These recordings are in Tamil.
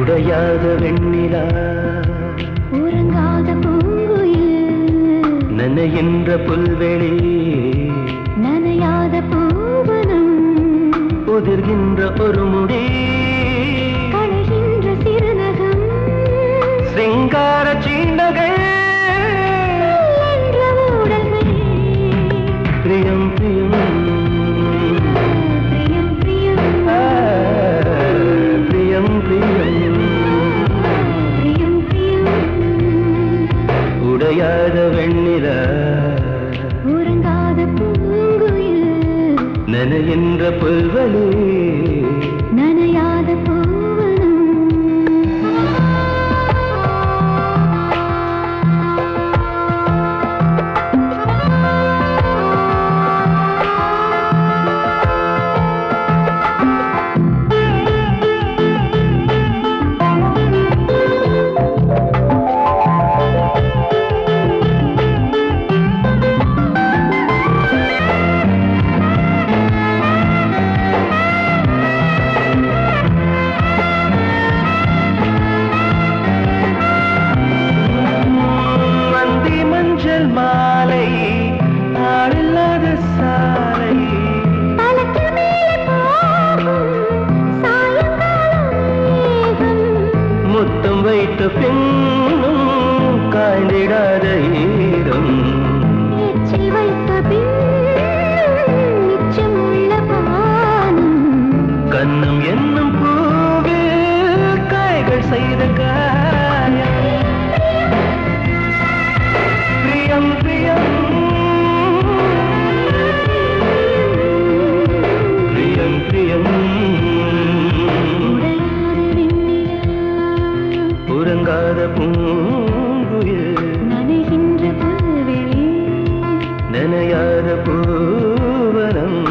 உடையாத வெண்ணிலா உறங்காத பூங்குயில் நனைகின்ற புல்வெளி நனையாத பூவனம் உதிர்கின்ற ஒரு முடி களைகின்ற சிறுநகம் சிங்கார சீண்டகள் என்ற ஊடல்கள் பிரியம் பிரியம் பிரியம் பிரியம் ஆ, பிரியம் பிரியம் பிரியம் பிரியம் உடையாத வெண்ணிலா உறங்காத பூங்குயில் நனைகின்ற புல்வெளி நனையாத பூவனம் மந்தி மஞ்சள் மாலை ஆளில்லாத சாலை தலக்கு மேலே போகும் சாயங்காலம் மேகம் முத்தம் வைத்த பின்னும் காய்ந்திடாத ஈரம் எச்சில் வைத்த பின் மிச்சமுள்ள பானம் கண்ணம் என்னும் பூவில் காய்கள் செய்த காயம் பிரியம் பிரியம் பிரியம் பிரியம் உடையாத வெண்ணிலா உறங்காத பூங்குயில் நனைகின்ற புல்வெளி நனையாத பூவனம்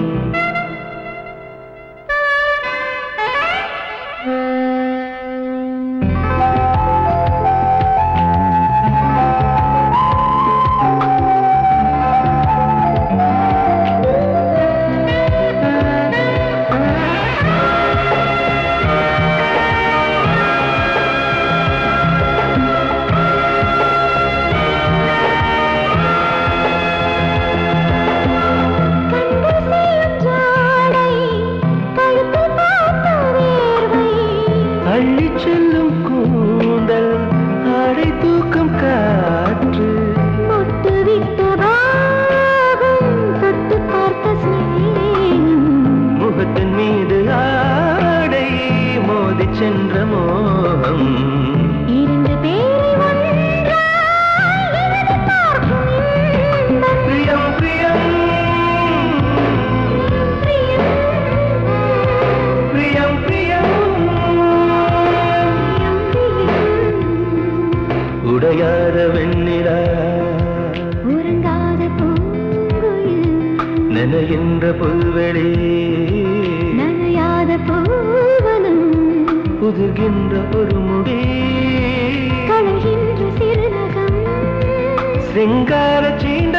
கண்கள் செய்யும் ஜாடை கழுத்தை பார்த்த வேர்வை அள்ளிச் செல்லும் கூந்தல் ஆடை தூக்கம் காற்று முட்டு விட்ட பாகம் தொட்டு பார்த்த ஸ்நேகம் முகத்தின் மீது ஆடை மோதிச் சென்ற மோகம் இரண்டு பேரை ஒன்றாய் எழுதி பார்க்கும் இன்பம் பிரியம் பிரியம் பிரியம் பிரியம் பிரியம் உடையாத வெண்ணிலா உறங்காத பூங்குயில் நனைகின்ற புல்வெளி நனையாத பூவனம் புதுகின்ற ஒரு முடி களைகின்ற சிறுநகம் சிங்கார சீண்ட